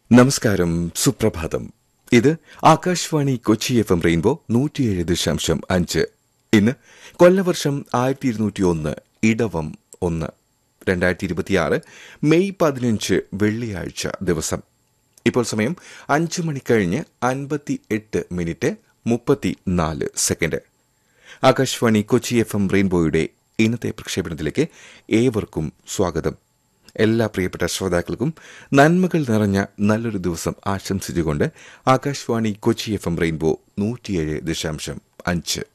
നമസ്കാരം സുപ്രഭാതം ഇത് Akashvani Kochi F M Rainbow നൂറ്റിയേഴ് ദശാംശം അഞ്ച് ഇന്ന് കൊല്ലവർഷം ആയിരത്തി ഇരുന്നൂറ്റി ഒന്ന് ഇടവം ഒന്ന് രണ്ടായിരത്തി ഇരുപത്തിയാറ് മെയ് പതിനഞ്ച് വെള്ളിയാഴ്ച ദിവസം ഇപ്പോൾ സമയം അഞ്ചു മണി കഴിഞ്ഞ് അൻപത്തി എട്ട് മിനിറ്റ് മുപ്പത്തി നാല് second Akashvani Kochi F M റെയിൻബോയുടെ ഇന്നത്തെ പ്രക്ഷേപണത്തിലേക്ക് ഏവർക്കും സ്വാഗതം എല്ലാ പ്രിയപ്പെട്ട ശ്രോതാക്കൾക്കും നന്മകൾ നിറഞ്ഞ നല്ലൊരു ദിവസം ആശംസിച്ചുകൊണ്ട് Akashvani Kochi F M Rainbow നൂറ്റിയേഴ് ദശാംശം അഞ്ച്